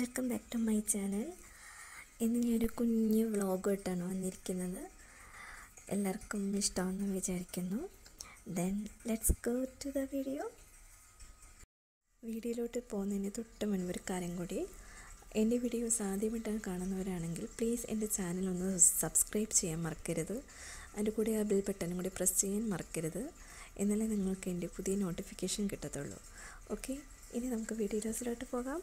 welcome back to my channel ഇന്ന് ഞാനൊരു കുഞ്ഞ് വ്ളോഗായിട്ടാണ് വന്നിരിക്കുന്നത് എല്ലാവർക്കും ഇഷ്ടമാണെന്ന് വിചാരിക്കുന്നു then let's go to the video വീഡിയോയിലോട്ട് പോകുന്നതിന് തൊട്ട് മുൻപ് ഒരു കാര്യം കൂടി എൻ്റെ വീഡിയോസ് ആദ്യമായിട്ടാണ് കാണുന്നവരാണെങ്കിൽ പ്ലീസ് എൻ്റെ ചാനൽ ഒന്ന് സബ്സ്ക്രൈബ് ചെയ്യാൻ മറക്കരുത് അതിൻ്റെ കൂടെ ആ ബെൽ ബട്ടണും കൂടി പ്രസ് ചെയ്യാൻ മറക്കരുത് എന്നാലേ നിങ്ങൾക്ക് എൻ്റെ പുതിയ നോട്ടിഫിക്കേഷൻ കിട്ടത്തുള്ളൂ ഓക്കെ ഇനി നമുക്ക് വീഡിയോസിലോട്ട് പോകാം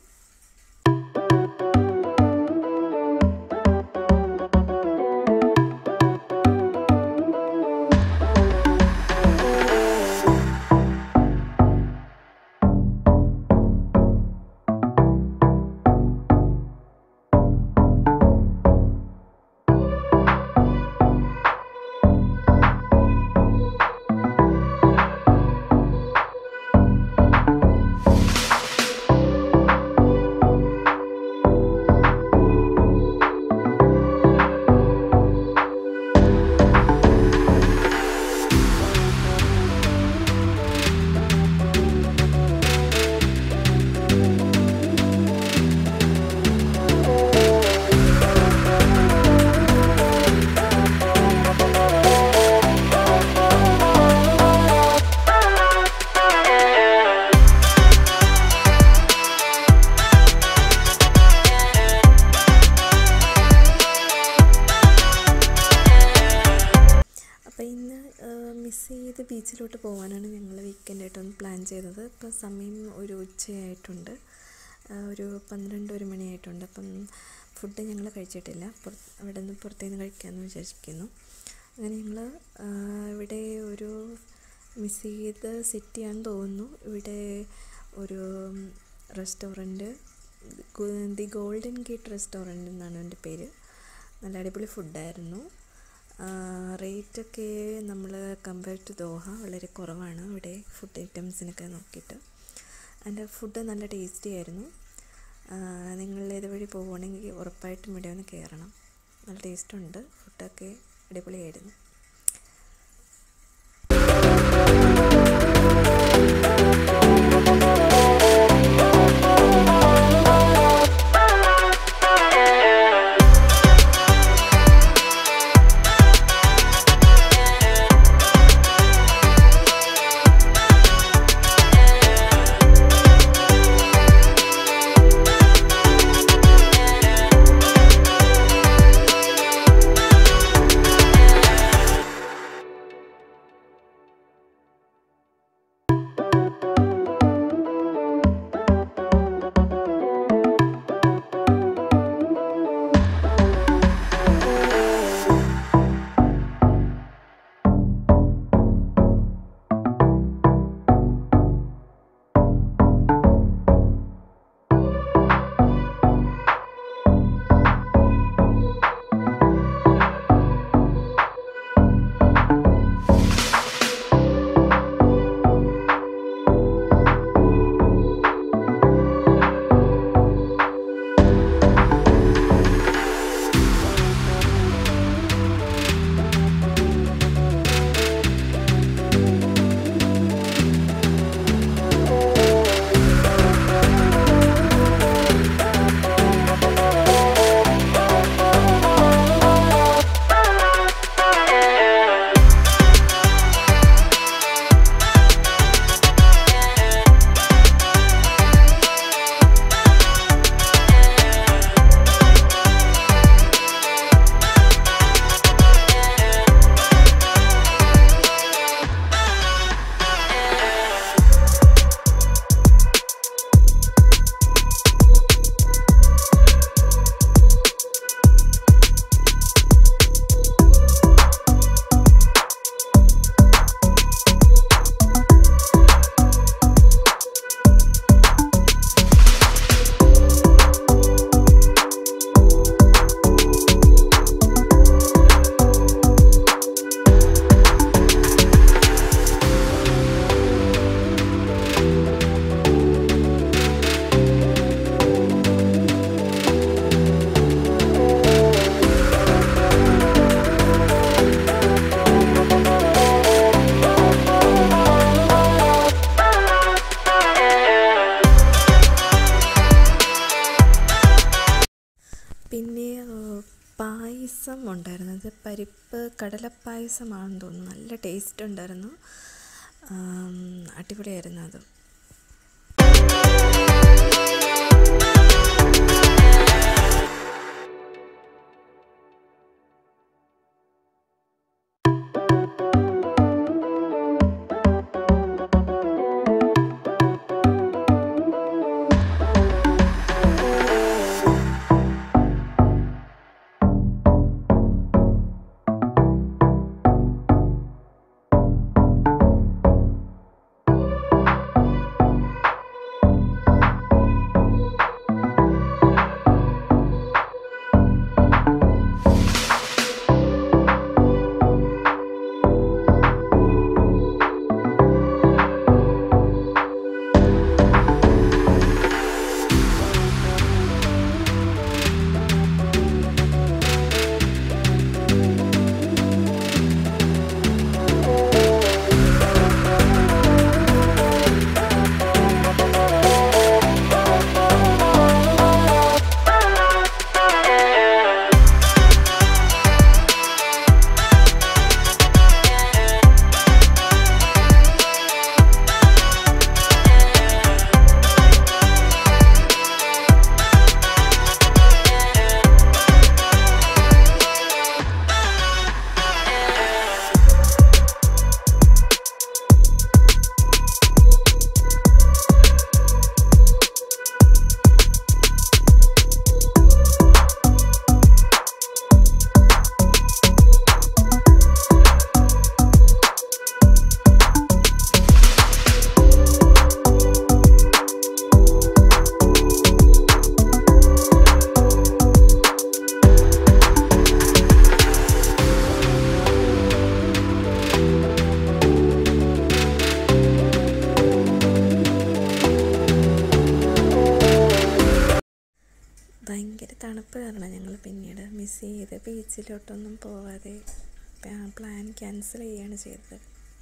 അപ്പോൾ ഇന്ന് മിസ് ചെയ്ത് ബീച്ചിലോട്ട് പോകാനാണ് ഞങ്ങൾ വീക്കെൻഡായിട്ടൊന്ന് പ്ലാൻ ചെയ്തത് ഇപ്പോൾ സമയം ഒരു ഉച്ചയായിട്ടുണ്ട് ആ, ഒരു പന്ത്രണ്ട് ഒരു മണിയായിട്ടുണ്ട് അപ്പം ഫുഡ് ഞങ്ങൾ കഴിച്ചിട്ടില്ല പുറ അവിടെ നിന്ന് പുറത്തുനിന്ന് കഴിക്കാമെന്ന് വിചാരിക്കുന്നു അങ്ങനെ ഞങ്ങൾ ഇവിടെ ഒരു മിസ് ചെയ്ത സിറ്റിയാണെന്ന് തോന്നുന്നു ഇവിടെ ഒരു restaurant the Golden Gate restaurant എന്നാണ് എൻ്റെ പേര് നല്ല അടിപൊളി ഫുഡായിരുന്നു റേറ്റൊക്കെ നമ്മൾ കമ്പയർ ടു ദോഹ വളരെ കുറവാണ് ഇവിടെ ഫുഡ് ഐറ്റംസിനൊക്കെ നോക്കിയിട്ട് അതിൻ്റെ ഫുഡ് നല്ല ടേസ്റ്റി ആയിരുന്നു നിങ്ങൾ ഇതുവഴി പോവുകയാണെങ്കിൽ ഉറപ്പായിട്ടും ഇവിടെ ഒന്ന് കയറണം നല്ല ടേസ്റ്റുണ്ട് ഫുഡൊക്കെ അടിപൊളിയായിരുന്നു പിന്നെ പായസം ഉണ്ടായിരുന്നു അത് പരിപ്പ് കടലപ്പായസമാണെന്ന് തോന്നുന്നു നല്ല ടേസ്റ്റ് ഉണ്ടായിരുന്നു അടിപൊളിയായിരുന്നു അത് ഭയങ്കര തണുപ്പ് കാരണം ഞങ്ങൾ പിന്നീട് മിസ് ചെയ്ത് ബീച്ചിലോട്ടൊന്നും പോവാതെ പ്ലാൻ ക്യാൻസൽ ചെയ്യുകയാണ് ചെയ്തത്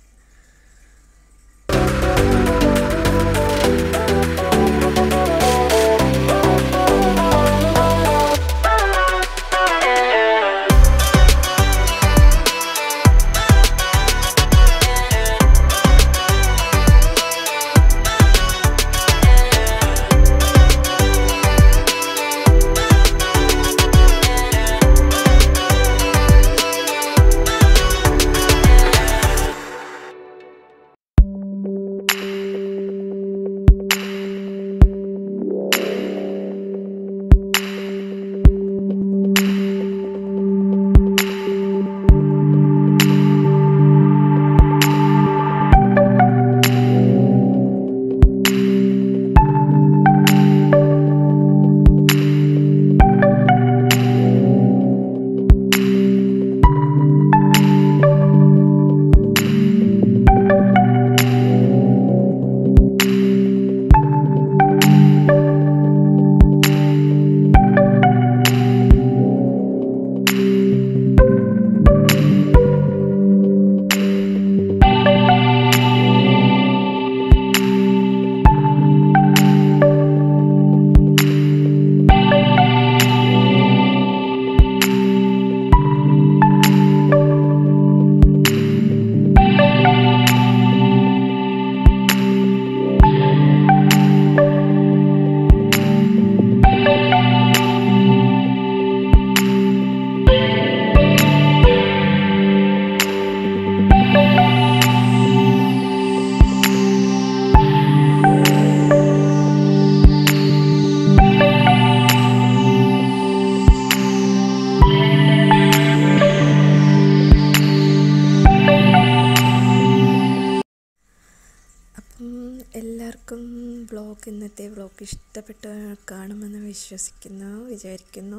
എല്ലാവർക്കും വ്ളോഗ് ഇന്നത്തെ വ്ളോഗ് ഇഷ്ടപ്പെട്ട് കാണുമെന്ന് വിശ്വസിക്കുന്നു വിചാരിക്കുന്നു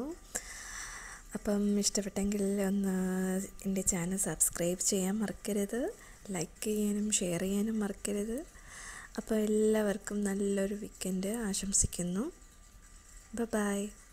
അപ്പം ഇഷ്ടപ്പെട്ടെങ്കിൽ ഒന്ന് എൻ്റെ ചാനൽ സബ്സ്ക്രൈബ് ചെയ്യാൻ മറക്കരുത് ലൈക്ക് ചെയ്യാനും ഷെയർ ചെയ്യാനും മറക്കരുത് അപ്പോൾ എല്ലാവർക്കും നല്ലൊരു വീക്കെൻഡ് ആശംസിക്കുന്നു ബൈ